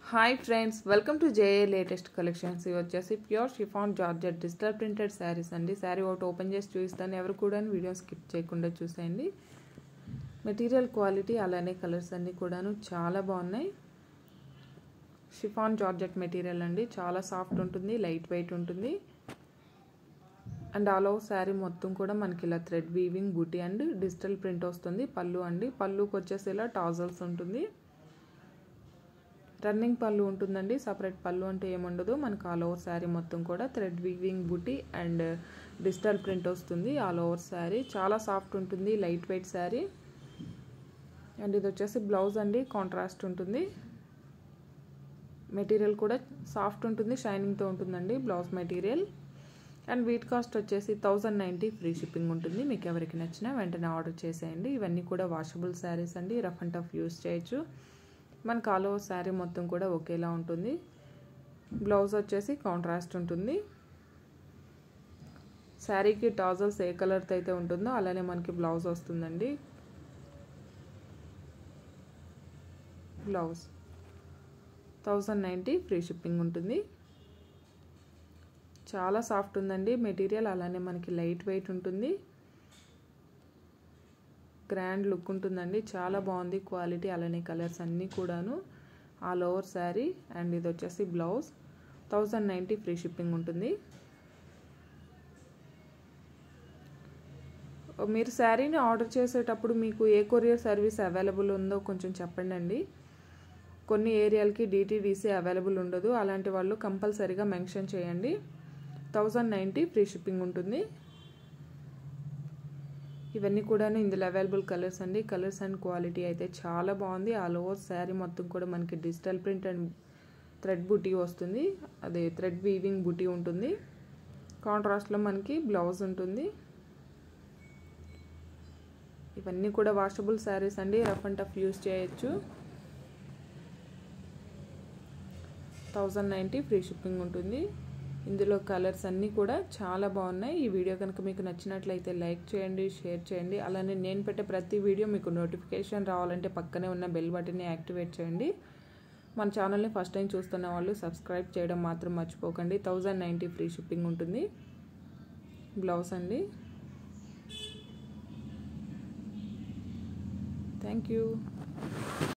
hi friends welcome to J A latest collections ఇవి వచ్చేసి pure chiffon georgette digital printed saris అండి శారీ ఒకటి ఓపెన్ చేసి చూపిస్తాను ఎవరు కూడా వీడియో స్కిప్ చేయకుండా చూసేయండి మెటీరియల్ క్వాలిటీ అలానే కలర్స్ అన్నీ కూడాను చాలా బాగున్నాయి షిఫాన్ జార్జెట్ మెటీరియల్ అండి చాలా సాఫ్ట్ ఉంటుంది లైట్ వెయిట్ ఉంటుంది అండ్ ఆల్ ఓవర్ శారీ మొత్తం కూడా మనకి ఇలా థ్రెడ్ వీవింగ్ బూటీ అండ్ డిజిటల్ ప్రింట్ వస్తుంది పళ్ళు అండి పళ్ళుకి వచ్చేసి ఇలా టాజల్స్ ఉంటుంది రన్నింగ్ పళ్ళు ఉంటుందండి సపరేట్ పళ్ళు అంటే ఏముండదు మనకు ఆల్ ఓవర్ శారీ మొత్తం కూడా థ్రెడ్ వీవింగ్ బుటీ అండ్ డిజిటల్ ప్రింట్ వస్తుంది ఆల్ ఓవర్ శారీ చాలా సాఫ్ట్ ఉంటుంది లైట్ వెయిట్ శారీ అండ్ ఇది వచ్చేసి బ్లౌజ్ అండి కాంట్రాస్ట్ ఉంటుంది మెటీరియల్ కూడా సాఫ్ట్ ఉంటుంది షైనింగ్తో ఉంటుందండి బ్లౌజ్ మెటీరియల్ అండ్ వీట్ కాస్ట్ వచ్చేసి థౌజండ్ నైంటీ ఫ్రీ షిప్పింగ్ ఉంటుంది మీకు ఎవరికి నచ్చినా వెంటనే ఆర్డర్ చేసేయండి ఇవన్నీ కూడా వాషబుల్ శారీస్ అండి రఫ్ అండ్ టఫ్ యూస్ చేయొచ్చు మనకు ఆల్ ఓవర్ శారీ మొత్తం కూడా ఒకేలా ఉంటుంది బ్లౌజ్ వచ్చేసి కాంట్రాస్ట్ ఉంటుంది శారీకి టాజల్స్ ఏ కలర్తో అయితే ఉంటుందో అలానే మనకి బ్లౌజ్ వస్తుందండి blouse thousand ninety free shipping ఉంటుంది చాలా సాఫ్ట్ ఉందండి మెటీరియల్ అలానే మనకి లైట్ వెయిట్ ఉంటుంది గ్రాండ్ లుక్ ఉంటుందండి చాలా బాగుంది క్వాలిటీ అలానే కలర్స్ అన్నీ కూడాను ఆల్ ఓవర్ శారీ అండ్ ఇది వచ్చేసి blouse thousand ninety free shipping ఉంటుంది మీరు శారీని ఆర్డర్ చేసేటప్పుడు మీకు ఏ కొరియర్ సర్వీస్ అవైలబుల్ ఉందో కొంచెం చెప్పండి అండి కొన్ని ఏరియాలకి డిటీడీసీ అవైలబుల్ ఉండదు అలాంటి వాళ్ళు కంపల్సరీగా మెన్షన్ చేయండి థౌజండ్ నైంటీ ఫ్రీ షిప్పింగ్ ఉంటుంది ఇవన్నీ కూడా ఇందులో అవైలబుల్ కలర్స్ అండి కలర్స్ అండ్ క్వాలిటీ అయితే చాలా బాగుంది ఆల్ ఓవర్ శారీ మొత్తం కూడా మనకి డిజిటల్ ప్రింట్ అండ్ థ్రెడ్ బుటీ వస్తుంది అదే థ్రెడ్ వీవింగ్ బుటీ ఉంటుంది కాంట్రాస్ట్లో మనకి బ్లౌజ్ ఉంటుంది ఇవన్నీ కూడా వాషబుల్ శారీస్ అండి రఫ్ అండ్ టఫ్ యూస్ చేయొచ్చు థౌజండ్ నైంటీ ఫ్రీ షిప్పింగ్ ఉంటుంది ఇందులో కలర్స్ అన్నీ కూడా చాలా బాగున్నాయి ఈ వీడియో కనుక మీకు నచ్చినట్లయితే లైక్ చేయండి షేర్ చేయండి అలానే నేను పెట్టే ప్రతి వీడియో మీకు నోటిఫికేషన్ రావాలంటే పక్కనే ఉన్న బెల్ బటన్ని యాక్టివేట్ చేయండి మన ఛానల్ని ఫస్ట్ టైం చూస్తున్న వాళ్ళు సబ్స్క్రైబ్ చేయడం మాత్రం మర్చిపోకండి థౌజండ్ నైంటీ ఫ్రీ షిప్పింగ్ ఉంటుంది బ్లౌజ్ అండి థ్యాంక్ యూ